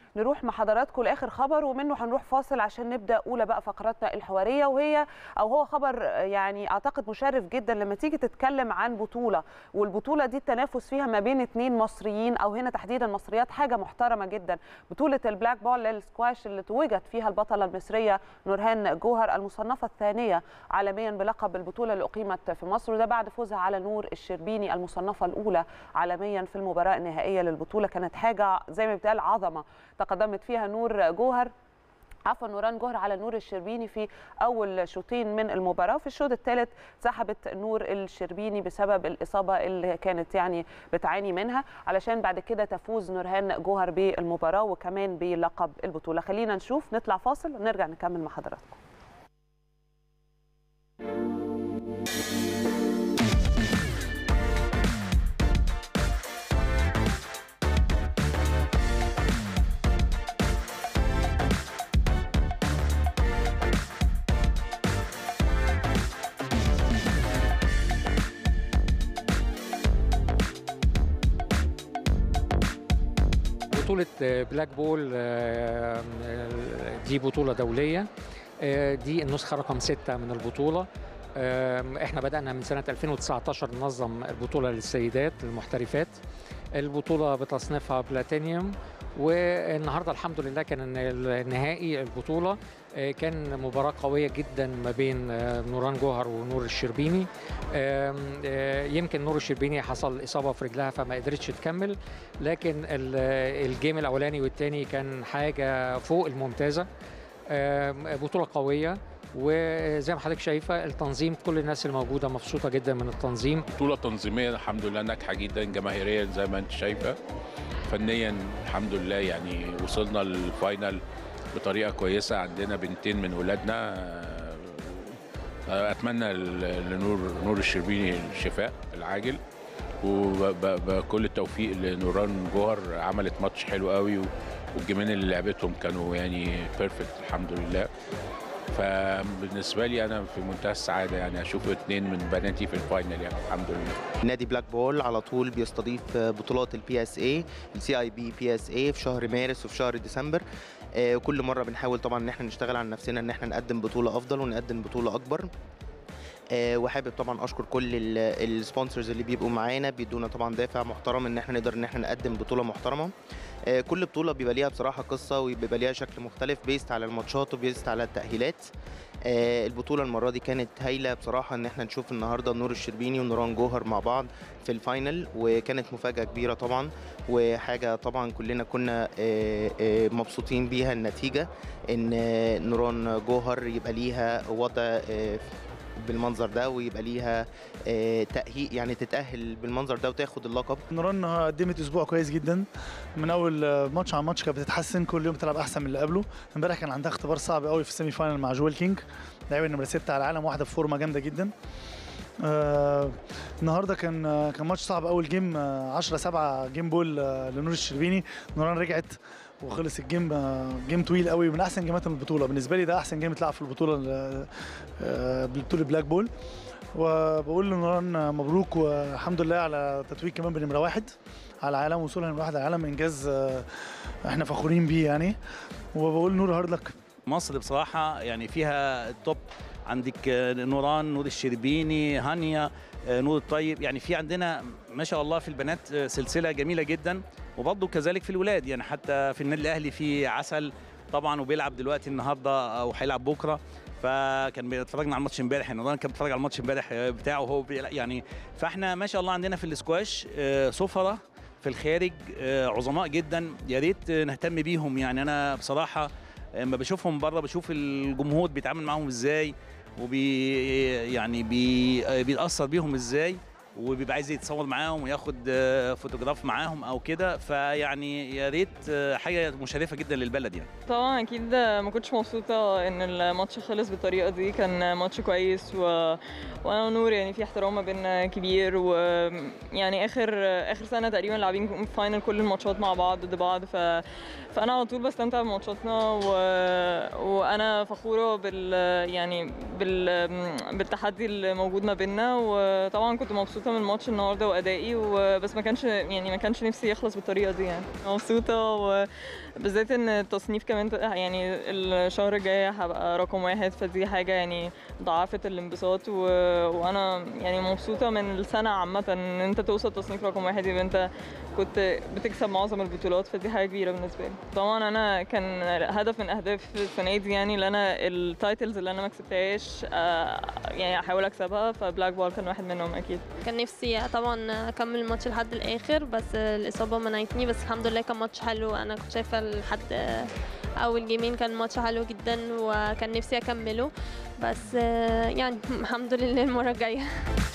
نروح مع حضراتكم لاخر خبر ومنه هنروح فاصل عشان نبدا اولى بقى فقراتنا الحواريه وهي او هو خبر يعني اعتقد مشرف جدا لما تيجي تتكلم عن بطوله والبطوله دي التنافس فيها ما بين اثنين مصريين او هنا تحديدا مصريات حاجه محترمه جدا بطوله البلاك بول للسكواش اللي توجت فيها البطله المصريه نورهان جوهر المصنفه الثانيه عالميا بلقب البطوله اللي اقيمت في مصر وده بعد فوزها على نور الشربيني المصنفه الاولى عالميا في المباراه النهائيه للبطوله كانت حاجه زي ما بيتقال عظمه تقدمت فيها نور جوهر عفوا نوران جوهر على نور الشربيني في اول شوطين من المباراه وفي الشوط الثالث سحبت نور الشربيني بسبب الاصابه اللي كانت يعني بتعاني منها علشان بعد كده تفوز نورهان جوهر بالمباراه وكمان بلقب البطوله خلينا نشوف نطلع فاصل ونرجع نكمل مع حضراتكم بطولة بلاك بول دي بطولة دولية دي النسخة رقم ستة من البطولة احنا بدأنا من سنة 2019 ننظم البطولة للسيدات المحترفات البطولة بتصنيفها بلاتينيوم والنهارده الحمد لله كان النهائي البطولة كان مباراة قوية جدا ما بين نوران جوهر ونور الشربيني يمكن نور الشربيني حصل إصابة في رجلها فما قدرتش تكمل لكن الجيم الأولاني والتاني كان حاجة فوق الممتازة بطولة قوية وزي ما حضرتك شايفه التنظيم كل الناس الموجوده مبسوطه جدا من التنظيم بطوله تنظيميه الحمد لله ناجحه جدا جماهيريا زي ما انت شايفه فنيا الحمد لله يعني وصلنا للفاينل بطريقه كويسه عندنا بنتين من ولادنا اتمنى لنور نور الشربيني الشفاء العاجل وبكل التوفيق لنوران جوهر عملت ماتش حلو قوي والجيمين اللي لعبتهم كانوا يعني بيرفكت الحمد لله فبالنسبه لي انا في منتهى السعاده يعني اشوف اثنين من بناتي في الفاينل يعني الحمد لله نادي بلاك بول على طول بيستضيف بطولات البي اس اي السي اي بي بي اس اي في شهر مارس وفي شهر ديسمبر كل مره بنحاول طبعا ان احنا نشتغل على نفسنا ان احنا نقدم بطوله افضل ونقدم بطوله اكبر وحابب طبعا اشكر كل السبونسرز اللي بيبقوا معانا بيدونا طبعا دافع محترم ان احنا نقدر ان احنا نقدم بطوله محترمه كل بطوله بيبقى ليها بصراحه قصه وبيبقى ليها شكل مختلف بيست على الماتشات وبيست على التاهيلات البطوله المره دي كانت هايله بصراحه ان احنا نشوف النهارده نور الشربيني ونوران جوهر مع بعض في الفاينل وكانت مفاجاه كبيره طبعا وحاجه طبعا كلنا كنا مبسوطين بيها النتيجه ان نوران جوهر يبقى ليها وضع بالمنظر ده ويبقى ليها تأهيل يعني تتأهل بالمنظر ده وتاخد اللقب نوران قدمت اسبوع كويس جدا من اول ماتش على ماتش كانت بتتحسن كل يوم بتلعب احسن من اللي قبله امبارح كان عندها اختبار صعب قوي في السيمي فاينل مع جويل كينج لاعبه نمره 6 على العالم واحده في فورمه جامده جدا آه النهارده كان آه كان ماتش صعب اول جيم 10 آه 7 جيم بول آه لنور الشربيني نوران رجعت وخلص الجيم جيم طويل قوي من احسن جيمات البطوله بالنسبه لي ده احسن جيم اتلعب في البطوله بطوله بلاك بول وبقول لنوران مبروك والحمد لله على تتويج كمان بنمره واحد على العالم وصولها نمره واحد على العالم انجاز احنا فخورين بيه يعني وبقول نور هارد لك مصر بصراحه يعني فيها التوب عندك نوران نور الشربيني هانيا نور الطيب يعني في عندنا ما شاء الله في البنات سلسله جميله جدا وبرضه كذلك في الولاد يعني حتى في النادي الاهلي في عسل طبعا وبيلعب دلوقتي النهارده او هيلعب بكره فكان بيتفرجنا على الماتش امبارح يعني نوران كان بيتفرج على الماتش امبارح بتاعه وهو يعني فاحنا ما شاء الله عندنا في الاسكواش سفره في الخارج عظماء جدا يا ريت نهتم بيهم يعني انا بصراحه لما بشوفهم بره بشوف الجمهور بيتعامل معاهم ازاي وبي يعني بي بيتاثر بيهم ازاي وبيبقى عايز يتصور معاهم وياخد فوتوغراف معاهم او كده فيعني يا ريت حاجه مشرفه جدا للبلد يعني طبعا اكيد ما كنتش مبسوطه ان الماتش خلص بالطريقه دي كان ماتش كويس و... وانا ونور يعني في احترام ما بيننا كبير ويعني اخر اخر سنه تقريبا لاعبين فاينل كل الماتشات مع بعض ضد بعض ف... فانا على طول بستمتع بماتشاتنا و... وانا فخوره بال يعني بال... بالتحدي اللي موجود ما بيننا وطبعا كنت مبسوطه مبسوطه من الماتش النهارده وادائي وبس ما كانش يعني ما كانش نفسي يخلص بالطريقه دي يعني مبسوطه وبالذات ان التصنيف كمان يعني الشهر الجاي هبقى رقم واحد فدي حاجه يعني ضاعفت الانبساط و... وانا يعني مبسوطه من السنه عامه ان انت توصل تصنيف رقم واحد يبقى انت كنت بتكسب معظم البطولات فدي حاجه كبيره بالنسبه لي طبعا انا كان هدف من اهداف السنه دي يعني ان انا التايتلز اللي انا ما كسبتهاش آه، يعني احاول اكسبها فبلاك بول كان واحد منهم اكيد كان نفسي طبعا اكمل الماتش لحد الاخر بس الاصابه منعتني بس الحمد لله كان ماتش حلو انا كنت شايفه لحد اول جيمين كان ماتش حلو جدا وكان نفسي اكمله بس يعني الحمد لله المره الجايه